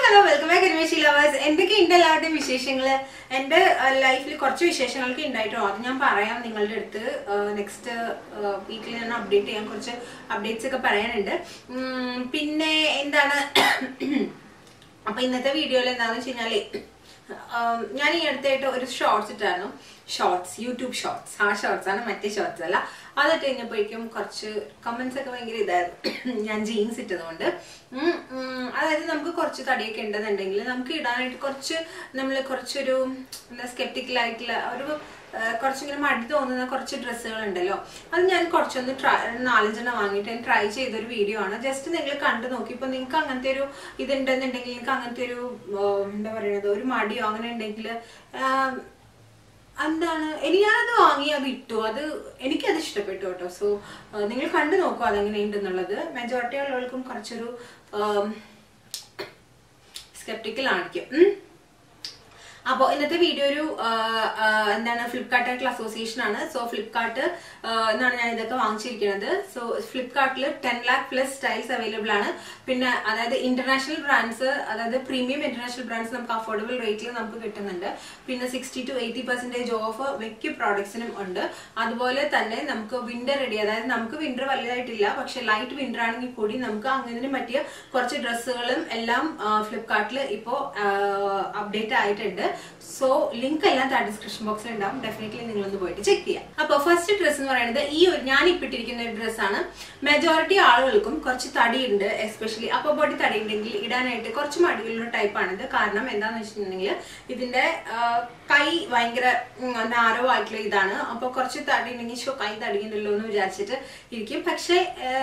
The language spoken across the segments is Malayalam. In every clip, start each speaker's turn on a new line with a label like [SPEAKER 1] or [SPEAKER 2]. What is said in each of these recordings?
[SPEAKER 1] Hello welcome back Ramesh lovers എന്തൊക്കെയുണ്ട് എല്ലാവരുടെയും വിശേഷങ്ങള് എന്റെ ലൈഫിൽ കുറച്ച് വിശേഷങ്ങളൊക്കെ ഉണ്ടായിട്ടോ അത് ഞാൻ പറയാം നിങ്ങളുടെ അടുത്ത് നെക്സ്റ്റ് വീക്കിൽ ഞാൻ അപ്ഡേറ്റ് ചെയ്യാൻ കുറച്ച് അപ്ഡേറ്റ്സ് ഒക്കെ പറയാനുണ്ട് ഉം, പിന്നെ എന്താണ് അപ്പൊ ഇന്നത്തെ വീഡിയോയിൽ എന്താണെന്ന് വെച്ച് കഴിഞ്ഞാല് ആം, ഞാൻ ഈ അടുത്തായിട്ട് ഒരു ഷോർട്സ് ഇട്ടായിരുന്നു ഷോർട്സ് യൂട്യൂബ് ഷോർട്സ് ആ ഷോർട്സ് ആണ് മറ്റേ ഷോർട്സ് അല്ല അതിട്ട് കഴിഞ്ഞപ്പോഴേക്കും കുറച്ച് കമന്റ്സ് ഒക്കെ ഭയങ്കര ഇതായിരുന്നു ഞാൻ ജീൻസ് ഇട്ടതുകൊണ്ട് ഉം, ഉം, അതായത് നമുക്ക് കുറച്ച് തടിയൊക്കെ ഉണ്ടെന്നുണ്ടെങ്കിൽ നമുക്ക് ഇടാനായിട്ട് കുറച്ച് നമ്മൾ കുറച്ചൊരു എന്താ skeptical ആയിട്ടുള്ള ഒരു ആ, കുറച്ചിങ്ങനെ മടി തോന്നുന്ന കുറച്ച് ഡ്രസ്സുകൾ ഉണ്ടല്ലോ അത് ഞാൻ കുറച്ചൊന്ന് ട്രൈ നാലഞ്ചെണ്ണം വാങ്ങിയിട്ട് ഞാൻ ട്രൈ ചെയ്തൊരു വീഡിയോ ആണ് ജസ്റ്റ് നിങ്ങൾ കണ്ടു നോക്കി ഇപ്പൊ നിങ്ങൾക്ക് അങ്ങനത്തെ ഒരു ഇതുണ്ടെന്നുണ്ടെങ്കിൽ നിങ്ങൾക്ക് അങ്ങനത്തെ ഒരു ആ, എന്താ പറയുന്നത് ഒരു മടിയോ അങ്ങനെ ഉണ്ടെങ്കിൽ എന്താണ് ഇനി ഞാനത് വാങ്ങി അത് ഇട്ടു അത് എനിക്കത് ഇഷ്ടപ്പെട്ടു കേട്ടോ സോ നിങ്ങൾ കണ്ടു നോക്കൂ അതെങ്ങനെയുണ്ടെന്നുള്ളത് മെജോറിറ്റി ആളുകൾക്കും കുറച്ചൊരു സ്കെപ്റ്റിക്കൽ ആയിരിക്കും ഉം. അപ്പോൾ ഇന്നത്തെ വീഡിയോ ഒരു ആ, ആ, എന്താണ് ഫ്ലിപ്കാർട്ടായിട്ടുള്ള അസോസിയേഷൻ ആണ് സോ ഫ്ലിപ്കാർട്ട് എന്നാണ് ഞാൻ ഇതൊക്കെ വാങ്ങിച്ചിരിക്കുന്നത് സോ ഫ്ലിപ്കാർട്ടിൽ ten lakh plus styles available ആണ് പിന്നെ അതായത് ഇന്റർനാഷണൽ ബ്രാൻഡ്സ് അതായത് പ്രീമിയം ഇന്റർനാഷണൽ ബ്രാൻഡ്സ് നമുക്ക് അഫോർഡബിൾ റേറ്റിൽ നമുക്ക് കിട്ടുന്നുണ്ട് പിന്നെ sixty to eighty percentage off മിക്ക പ്രോഡക്ട്സിനും ഉണ്ട് അതുപോലെ തന്നെ നമുക്ക് വിന്റർ റെഡി അതായത് നമുക്ക് വിന്റർ വലുതായിട്ടില്ല പക്ഷെ ലൈറ്റ് വിന്റർ ആണെങ്കിൽ കൂടി നമുക്ക് അങ്ങനെ പറ്റിയ കുറച്ച് ഡ്രസ്സുകളും എല്ലാം ഫ്ലിപ്കാർട്ടിൽ ഇപ്പോൾ അപ്ഡേറ്റ് ആയിട്ടുണ്ട് സോ ലിങ്ക് എല്ലാം താഴെ ഡിസ്ക്രിപ്ഷൻ ബോക്സിൽ ഉണ്ടാവും ഡെഫിനറ്റ്ലി നിങ്ങളൊന്ന് പോയിട്ട് ചെക്ക് ചെയ്യാം അപ്പൊ ഫസ്റ്റ് ഡ്രസ്സ് എന്ന് പറയുന്നത് ഈ ഒരു ഞാൻ ഇപ്പിട്ടിരിക്കുന്ന ഒരു ഡ്രസ്സാണ് മെജോറിറ്റി ആളുകൾക്കും കുറച്ച് തടിയുണ്ട് എസ്പെഷ്യലി അപ്പൊ ബോഡി തടി ഉണ്ടെങ്കിൽ ഇടാനായിട്ട് കുറച്ച് മടിയുള്ള ടൈപ്പാണിത് കാരണം എന്താന്ന് വെച്ചിട്ടുണ്ടെങ്കിൽ ഇതിന്റെ ആ, കൈ ഭയങ്കര നാരോ ആയിട്ടുള്ള ഇതാണ് അപ്പൊ കുറച്ച് തടി ഉണ്ടെങ്കിൽ ഷോ കൈ തടിയുണ്ടല്ലോ എന്ന് വിചാരിച്ചിട്ട് ഇരിക്കും പക്ഷെ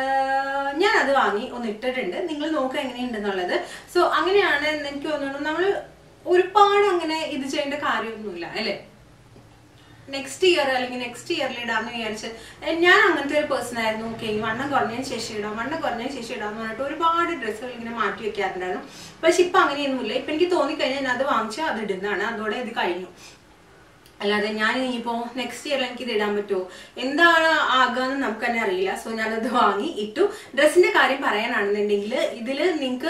[SPEAKER 1] ഞാൻ അത് വാങ്ങി ഒന്ന് ഇട്ടിട്ടുണ്ട് നിങ്ങൾ നോക്കുക എങ്ങനെയുണ്ടെന്നുള്ളത് സോ അങ്ങനെയാണ് എനിക്ക് തോന്നുന്നു നമ്മൾ ഒരുപാട് അങ്ങനെ ഇത് ചെയ്യേണ്ട കാര്യമൊന്നുമില്ല അല്ലേ നെക്സ്റ്റ് ഇയർ അല്ലെങ്കിൽ നെക്സ്റ്റ് ഇയറിൽ ഇടാന്ന് വിചാരിച്ച് എ, ഞാൻ അങ്ങനത്തെ ഒരു പേഴ്സൺ ആയിരുന്നു ഓക്കെ വണ്ണം കുറഞ്ഞതിന് ശേഷം ഇടാം വണ്ണം കുറഞ്ഞതിന് ശേഷം ഇടാന്ന് പറഞ്ഞിട്ട് ഒരുപാട് ഡ്രസ്സുകൾ ഇങ്ങനെ മാറ്റി വെക്കാറുണ്ടായിരുന്നു പക്ഷെ ഇപ്പൊ അങ്ങനെയൊന്നുമില്ല ഇപ്പൊ എനിക്ക് തോന്നിക്കഴിഞ്ഞാൽ ഞാൻ അത് വാങ്ങിച്ചാൽ അത് ഇടുന്നതാണ് അതോടെ ഇത് കഴിഞ്ഞു അല്ലാതെ ഞാൻ ഇനിയിപ്പോ നെക്സ്റ്റ് ഇയർ എനിക്ക് ഇത് ഇടാൻ പറ്റുമോ എന്താണ് ആകാന്ന് നമുക്ക് തന്നെ അറിയില്ല സോ ഞാനത് വാങ്ങി ഇട്ടു ഡ്രസ്സിന്റെ കാര്യം പറയാനാണെന്നുണ്ടെങ്കിൽ ഇതില് നിങ്ങൾക്ക്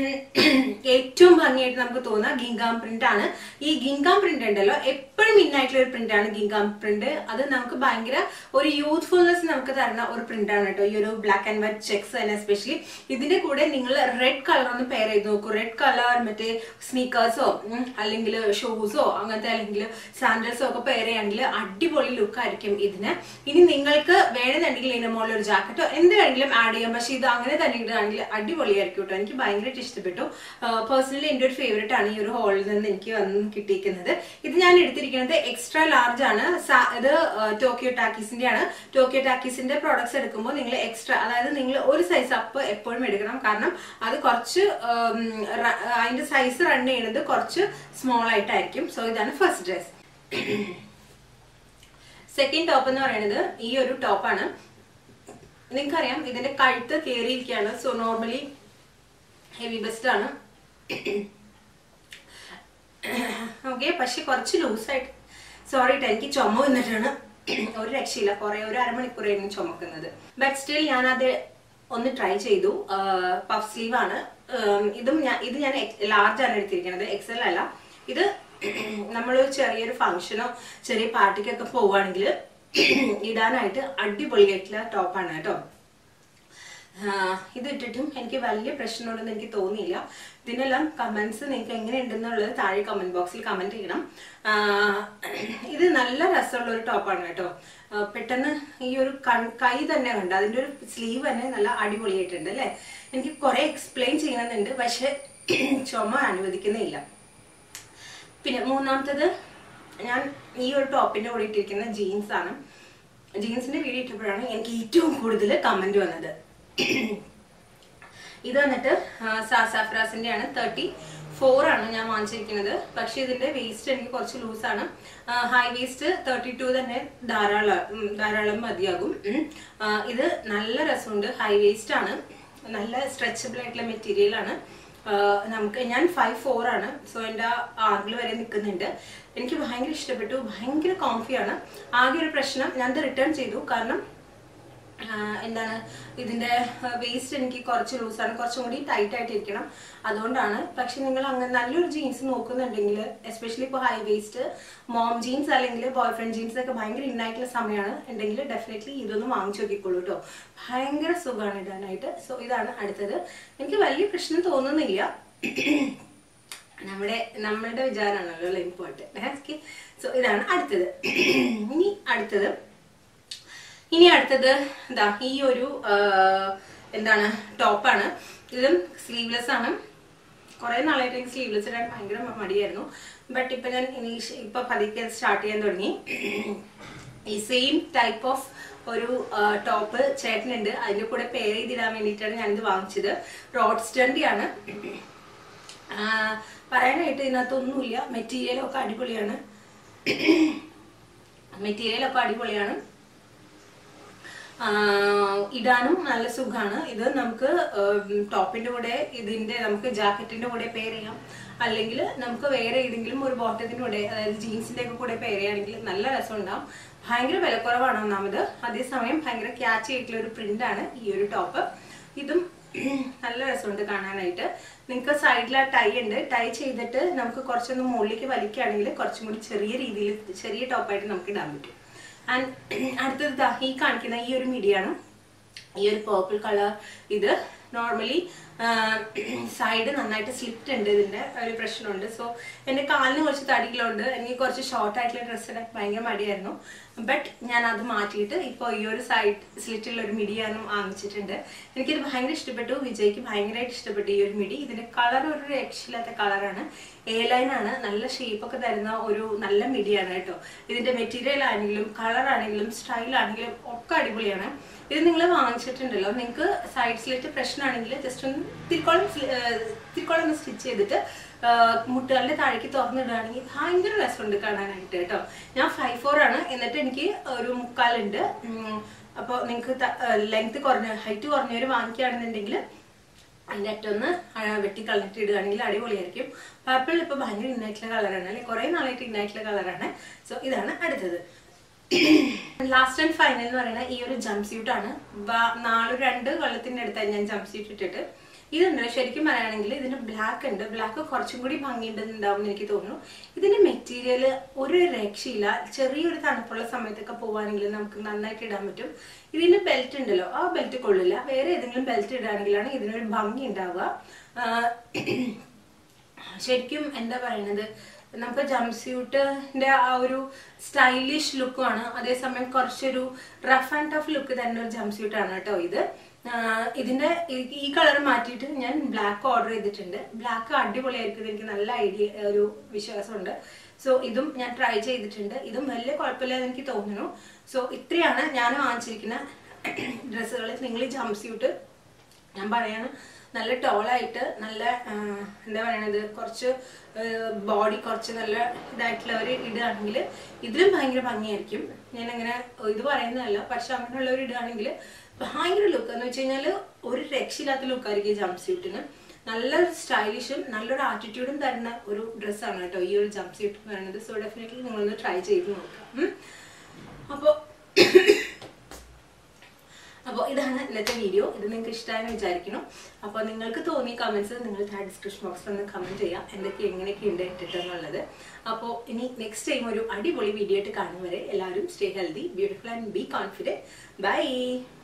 [SPEAKER 1] ഏറ്റവും ഭംഗിയായിട്ട് നമുക്ക് തോന്നുക ഗിങ്കാം പ്രിന്റ് ആണ് ഈ ഗിങ്കാം പ്രിന്റ് ഉണ്ടല്ലോ എപ്പോഴും ഇന്നായിട്ടുള്ള ഒരു പ്രിന്റ് ആണ് ഗിങ്കാം പ്രിന്റ് അത് നമുക്ക് ഭയങ്കര ഒരു യൂത്ത്ഫുൾനെസ് നമുക്ക് തരുന്ന ഒരു പ്രിന്റ് ആണ് കേട്ടോ ഈ ഒരു ബ്ലാക്ക് ആൻഡ് വൈറ്റ് ചെക്സ് തന്നെ എസ്പെഷ്യലി ഇതിന്റെ കൂടെ നിങ്ങൾ റെഡ് കളർ ഒന്ന് പെയർ ചെയ്ത് നോക്കൂ റെഡ് കളർ മറ്റേ സ്നീക്കേഴ്സോ അല്ലെങ്കിൽ ഷൂസോ അങ്ങനത്തെ അല്ലെങ്കിൽ സാൻഡൽസോ ഒക്കെ പെയർ ചെയ്യുകയാണെങ്കിൽ അടിപൊളി ലുക്ക് ആയിരിക്കും ഇതിന് ഇനി നിങ്ങൾക്ക് വേണമെന്നുണ്ടെങ്കിൽ ഇതിന്റെ മുകളിൽ ഒരു ജാക്കറ്റോ എന്ത് വേണമെങ്കിലും ആഡ് ചെയ്യാം പക്ഷെ ഇത് അങ്ങനെ തന്നെ ഇടുകയാണെങ്കിൽ അടിപൊളിയായിരിക്കും കേട്ടോ എനിക്ക് ഭയങ്കരമായിട്ട് ഇഷ്ടപ്പെട്ടു പേഴ്സണലി എൻ്റെ ഒരു ഫേവറേറ്റ് ആണ് ഈ ഒരു ഹോളിൽ നിന്ന് എനിക്ക് വന്ന് കിട്ടിയിരിക്കുന്നത് ഇത് ഞാൻ എടുത്തിരിക്കുന്നത് എക്സ്ട്രാ ലാർജ് ആണ് സാ- ഇത് ടോക്കിയോ ടാക്കീസിന്റെ ആണ് ടോക്കിയോ ടാക്കീസിന്റെ പ്രോഡക്ട്സ് എടുക്കുമ്പോൾ നിങ്ങൾ എക്സ്ട്രാ അതായത് നിങ്ങൾ ഒരു സൈസ് അപ്പ് എപ്പോഴും എടുക്കണം കാരണം അത് കുറച്ച് ഉം, റ- അതിന്റെ സൈസ് റൺ ചെയ്യുന്നത് കുറച്ച് സ്മോൾ ആയിട്ടായിരിക്കും സോ ഇതാണ് ഫസ്റ്റ് ഡ്രസ് സെക്കൻഡ് ടോപ്പ് എന്ന് പറയുന്നത് ഈ ഒരു ടോപ്പാണ് നിങ്ങൾക്കറിയാം ഇതിന്റെ കഴുത്ത് കയറിയിരിക്കുകയാണ് സോ നോർമലി ഹെവി ബെസ്റ്റ് ആണ് ഓക്കെ പക്ഷെ കുറച്ച് ലൂസായിട്ട് സോറി ട്ടോ എനിക്ക് ചുമ വന്നിട്ടാണ് ഒരു രക്ഷയില്ല കുറെ ഒരു അരമണിക്കൂറായിരുന്നു ചുമക്കുന്നത് ബട്ട് സ്റ്റിൽ ഞാനത് ഒന്ന് ട്രൈ ചെയ്തു പഫ് സ്ലീവ് ആണ് ഉം, ഇതും ഞാൻ ഇത് ഞാൻ ലാർജ് ആണ് എടുത്തിരിക്കുന്നത് എക്സൽ അല്ല ഇത് നമ്മൾ ചെറിയൊരു ഫംഗ്ഷനോ ചെറിയ പാർട്ടിക്കൊക്കെ പോവുകയാണെങ്കിൽ ഇടാനായിട്ട് അടിപൊളിയായിട്ടുള്ള ടോപ്പാണ് കേട്ടോ ആഹ് ഇത് ഇട്ടിട്ടും എനിക്ക് വലിയ പ്രശ്നമുണ്ടെന്ന് എനിക്ക് തോന്നിയില്ല ഇതിനെല്ലാം കമന്റ്സ് നിങ്ങൾക്ക് എങ്ങനെയുണ്ടെന്നുള്ളത് താഴെ കമന്റ് ബോക്സിൽ കമന്റ് ചെയ്യണം ആഹ് ഇത് നല്ല രസമുള്ള ഒരു ടോപ്പാണ് കേട്ടോ ആഹ് പെട്ടെന്ന് ഈ ഒരു കൺ- കൈ തന്നെ കണ്ട അതിന്റെ ഒരു സ്ലീവ് തന്നെ നല്ല അടിപൊളിയായിട്ടുണ്ട് അല്ലേ എനിക്ക് കുറെ എക്സ്പ്ലെയിൻ ചെയ്യണമെന്നുണ്ട് പക്ഷെ ചുമ അനുവദിക്കുന്നില്ല പിന്നെ മൂന്നാമത്തത് ഞാൻ ഈ ഒരു ടോപ്പിന്റെ കൂടെ ഇട്ടിരിക്കുന്ന ജീൻസ് ആണ് ജീൻസിന്റെ വീഡിയോ ഇട്ടപ്പോഴാണ് എനിക്ക് ഏറ്റവും കൂടുതൽ കമന്റ് വന്നത് ഇത് വന്നിട്ട് സാസാഫ്രാസിന്റെ ആണ് തേർട്ടി ഫോർ ആണ് ഞാൻ വാങ്ങിച്ചിരിക്കുന്നത് പക്ഷെ ഇതിന്റെ വേസ്റ്റ് എനിക്ക് കുറച്ച് ലൂസാണ് ഹൈ വേസ്റ്റ് തേർട്ടി ടു തന്നെ ധാരാളം ഉം, ധാരാളം മതിയാകും ഉം. ആ, ഇത് നല്ല രസമുണ്ട് ഹൈ വേസ്റ്റ് ആണ് നല്ല സ്ട്രെച്ചബിൾ ആയിട്ടുള്ള മെറ്റീരിയൽ ആണ് ആഹ് നമുക്ക് ഞാൻ ഫൈവ് ഫോർ ആണ് സോ എൻ്റെ ആംഗിൾ വരെ നിൽക്കുന്നുണ്ട് എനിക്ക് ഭയങ്കര ഇഷ്ടപ്പെട്ടു ഭയങ്കര കോംഫിയാണ് ആകെ ഒരു പ്രശ്നം ഞാനത് റിട്ടേൺ ചെയ്തു കാരണം ആഹ് എന്താണ് ഇതിന്റെ വേസ്റ്റ് എനിക്ക് കുറച്ച് ലൂസാണ് കുറച്ചും കൂടി ടൈറ്റ് ആയിട്ട് ഇരിക്കണം അതുകൊണ്ടാണ് പക്ഷെ നിങ്ങൾ അങ്ങനെ നല്ലൊരു ജീൻസ് നോക്കുന്നുണ്ടെങ്കിൽ എസ്പെഷ്യലി ഇപ്പോൾ ഹൈ വേസ്റ്റ് മോം ജീൻസ് അല്ലെങ്കിൽ ബോയ് ഫ്രണ്ട് ജീൻസ് ഒക്കെ ഭയങ്കര ഇന്നായിട്ടുള്ള സമയമാണ് ഉണ്ടെങ്കിൽ ഡെഫിനറ്റ്ലി ഇതൊന്ന് വാങ്ങിച്ചു നോക്കിക്കോളൂ കേട്ടോ ഭയങ്കര സുഖമാണ് ഇടാനായിട്ട് സോ ഇതാണ് അടുത്തത് എനിക്ക് വലിയ പ്രശ്നം തോന്നുന്നില്ല നമ്മുടെ നമ്മളുടെ വിചാരമാണല്ലോ അല്ലേ ഇമ്പോർട്ടൻറ്റ് ഓക്കെ സോ ഇതാണ് അടുത്തത് ഇനി അടുത്തത് ഇനി അടുത്തത് എന്താ ഈ ഒരു ആ, എന്താണ് ടോപ്പാണ് ഇതും സ്ലീവ്ലെസ് ആണ് കുറെ നാളായിട്ട് എനിക്ക് സ്ലീവ്ലെസ് ഇടാൻ ഭയങ്കര മടിയായിരുന്നു ബട്ട് ഇപ്പൊ ഞാൻ ഇനി ഇപ്പൊ പതുക്കെ സ്റ്റാർട്ട് ചെയ്യാൻ തുടങ്ങി ഈ സെയിം ടൈപ്പ് ഓഫ് ഒരു ടോപ്പ് ചേട്ടനുണ്ട് അതിന്റെ കൂടെ പെയർ ചെയ്തിടാൻ വേണ്ടിയിട്ടാണ് ഞാനിത് വാങ്ങിച്ചത് റോഡ്സ്റ്ററിന്റെ ആണ് ആ, പറയാനായിട്ട് ഇതിനകത്തൊന്നുമില്ല മെറ്റീരിയലൊക്കെ അടിപൊളിയാണ് മെറ്റീരിയലൊക്കെ അടിപൊളിയാണ് ആഹ് ഇടാനും നല്ല സുഖമാണ് ഇത് നമുക്ക് ടോപ്പിന്റെ കൂടെ ഇതിന്റെ നമുക്ക് ജാക്കറ്റിന്റെ കൂടെ പെയർ ചെയ്യാം അല്ലെങ്കിൽ നമുക്ക് വേറെ ഏതെങ്കിലും ഒരു ബോട്ടത്തിന്റെ കൂടെ അതായത് ജീൻസിന്റെ ഒക്കെ കൂടെ പെയർ ചെയ്യുകയാണെങ്കിൽ നല്ല രസം ഉണ്ടാവും ഭയങ്കര വിലക്കുറവാണ് ഒന്നാമത് അതേസമയം ഭയങ്കര ക്യാച്ച് ആയിട്ടുള്ള ഒരു പ്രിന്റ് ആണ് ഈ ഒരു ടോപ്പ് ഇതും നല്ല രസമുണ്ട് കാണാനായിട്ട് നിങ്ങൾക്ക് സൈഡിൽ ആ ടൈ ഉണ്ട് ടൈ ചെയ്തിട്ട് നമുക്ക് കുറച്ചൊന്ന് മുകളിലേക്ക് വലിക്കുകയാണെങ്കിൽ കുറച്ചും കൂടി ചെറിയ രീതിയിൽ ചെറിയ ടോപ്പായിട്ട് നമുക്ക് ഇടാൻ പറ്റും ആൻഡ് അടുത്തത് ദാ ഈ കാണിക്കുന്ന ഈ ഒരു മിഡിയാണ് ഈ ഒരു പേർപ്പിൾ കളർ ഇത് നോർമലി സൈഡ് നന്നായിട്ട് സ്ലിപ്റ്റ് ഉണ്ട് ഇതിന്റെ ഒരു പ്രശ്നമുണ്ട് സോ എന്റെ കാലിന് കുറച്ച് തടികളുണ്ട് എനിക്ക് കുറച്ച് ഷോർട്ട് ആയിട്ടുള്ള ഡ്രസ്സ് ഇടാൻ ഭയങ്കര മടിയായിരുന്നു ബട്ട് ഞാൻ അത് മാറ്റിയിട്ട് ഇപ്പോൾ ഈ ഒരു സൈഡ് സ്ലിറ്റുള്ള ഒരു മിഡി ഞാൻ വാങ്ങിച്ചിട്ടുണ്ട് എനിക്കിത് ഭയങ്കര ഇഷ്ടപ്പെട്ടു വിജയ്ക്ക് ഭയങ്കരമായിട്ട് ഇഷ്ടപ്പെട്ടു ഈ ഒരു മിഡി ഇതിന്റെ കളർ ഒരു രക്ഷയില്ലാത്ത കളറാണ് എ ലൈൻ ആണ് നല്ല ഷേപ്പ് ഒക്കെ തരുന്ന ഒരു നല്ല മിഡിയാണ് കേട്ടോ ഇതിന്റെ മെറ്റീരിയൽ ആണെങ്കിലും കളർ ആണെങ്കിലും സ്റ്റൈൽ ആണെങ്കിലും ഒക്കെ അടിപൊളിയാണ് ഇത് നിങ്ങൾ വാങ്ങിച്ചിട്ടുണ്ടല്ലോ നിങ്ങൾക്ക് സൈഡ് സ്ലിറ്റ് പ്രശ്നമാണെങ്കിൽ ജസ്റ്റ് ഒന്ന് തിരുക്കോളം തിരുക്കോളം ഒന്ന് സ്റ്റിച്ച് ചെയ്തിട്ട് ആ, മുട്ടുകളുടെ താഴേക്ക് തുറന്നിടുകയാണെങ്കിൽ ഭയങ്കര രസമുണ്ട് കാണാനായിട്ട് കേട്ടോ ഞാൻ ഫൈവ് ഫോർ ആണ് എന്നിട്ട് എനിക്ക് ഒരു മുക്കാലുണ്ട് അപ്പോൾ നിങ്ങൾക്ക് ലെങ്ത് കുറഞ്ഞ ഹൈറ്റ് കുറഞ്ഞവർ വാങ്ങിക്കുകയാണെന്നുണ്ടെങ്കിൽ അതിൻ്റെ അറ്റൊന്ന് വെട്ടി കളഞ്ഞിട്ട് ഇടുകയാണെങ്കിൽ അടിപൊളിയായിരിക്കും പർപ്പിൾ ഇപ്പോൾ ഭയങ്കര ഇന്നായിട്ടുള്ള കളറാണ് അല്ലെ കുറേ നാളായിട്ട് ഇന്നായിട്ടുള്ള കളറാണ് സോ ഇതാണ് അടുത്തത് ലാസ്റ്റ് ആൻഡ് ഫൈനൽ എന്ന് പറയുന്ന ഈ ഒരു ജംപ് സ്യൂട്ട് ആണ് നാല് രണ്ട് കൊല്ലത്തിന്റെ അടുത്തായി ഞാൻ ജംപ് സ്യൂട്ട് ഇട്ടിട്ട് ഇതുണ്ട് ശരിക്കും പറയുകയാണെങ്കിൽ ഇതിന് ബ്ലാക്ക് ഉണ്ട് ബ്ലാക്ക് കുറച്ചും കൂടി ഭംഗിയുണ്ടെന്നുണ്ടാവും എന്ന് എനിക്ക് തോന്നുന്നു ഇതിന്റെ മെറ്റീരിയൽ ഒരു രക്ഷയില്ല ചെറിയൊരു തണുപ്പുള്ള സമയത്തൊക്കെ പോവാണെങ്കിൽ നമുക്ക് നന്നായിട്ട് ഇടാൻ പറ്റും ഇതിന് ബെൽറ്റ് ഉണ്ടല്ലോ ആ ബെൽറ്റ് കൊള്ളില്ല വേറെ ഏതെങ്കിലും ബെൽറ്റ് ഇടുകയാണെങ്കിലാണ് ഇതിനൊരു ഭംഗി ഉണ്ടാവുക ആഹ് ശരിക്കും എന്താ പറയണത് നമുക്ക് ജംപ് സ്യൂട്ടിന്റെ ആ ഒരു സ്റ്റൈലിഷ് ലുക്കുമാണ് അതേസമയം കുറച്ചൊരു റഫ് ആൻഡ് ടഫ് ലുക്ക് തന്നെ ഒരു ജംപ് സ്യൂട്ട് ആണ് കേട്ടോ ഇത് ആഹ് ഇതിന്റെ ഈ- ഈ കളർ മാറ്റിയിട്ട് ഞാൻ ബ്ലാക്ക് ഓർഡർ ചെയ്തിട്ടുണ്ട് ബ്ലാക്ക് അടിപൊളിയായിരിക്കും എനിക്ക് നല്ല ഐഡിയ ഒരു വിശ്വാസമുണ്ട് സോ ഇതും ഞാൻ ട്രൈ ചെയ്തിട്ടുണ്ട് ഇതും വലിയ കുഴപ്പമില്ലെന്ന് എനിക്ക് തോന്നുന്നു സോ ഇത്രയാണ് ഞാൻ വാങ്ങിച്ചിരിക്കുന്ന ഡ്രസ്സുകൾ നിങ്ങൾ ഈ ജംപ് സ്യൂട്ട് ഞാൻ പറയാണ് നല്ല ടോളായിട്ട് നല്ല ആ, എന്താ പറയണത് കുറച്ച് ബോഡി കുറച്ച് നല്ല ഇതായിട്ടുള്ളവർ ഇടുകയാണെങ്കിൽ ഇതിലും ഭയങ്കര ഭംഗിയായിരിക്കും ഞാൻ അങ്ങനെ ഇത് പറയുന്നതല്ല പക്ഷെ അങ്ങനെയുള്ളവർ ഇടുകയാണെങ്കിൽ ഭയങ്കര ലുക്ക് എന്ന് വെച്ച് കഴിഞ്ഞാൽ ഒരു രക്ഷയില്ലാത്ത ലുക്കായിരിക്കും ഈ ജംപ് സ്യൂട്ടിന് നല്ലൊരു സ്റ്റൈലിഷും നല്ലൊരു ആറ്റിറ്റ്യൂഡും തരുന്ന ഒരു ഡ്രസ്സാണ് കേട്ടോ ഈ ഒരു ജംപ് സ്യൂട്ട് എന്ന് പറയുന്നത് സോ ഡെഫിനറ്റ്ലി നിങ്ങളൊന്ന് ട്രൈ ചെയ്ത് നോക്കാം ഉം. അപ്പോൾ അപ്പോൾ ഇതാണ് ഇന്നത്തെ വീഡിയോ ഇത് നിങ്ങൾക്ക് ഇഷ്ടമായെന്ന് വിചാരിക്കണം അപ്പോൾ നിങ്ങൾക്ക് തോന്നിയ കമൻസ് നിങ്ങൾ താഴെ ഡിസ്ക്രിപ്ഷൻ ബോക്സിൽ ഒന്ന് കമൻറ്റ് ചെയ്യാം എന്തൊക്കെ എങ്ങനെയൊക്കെ ഉണ്ട് ഇട്ടിട്ടെന്നുള്ളത് അപ്പോൾ ഇനി നെക്സ്റ്റ് ടൈം ഒരു അടിപൊളി വീഡിയോ ആയിട്ട് കാണും വരെ എല്ലാവരും stay healthy beautiful and be confident by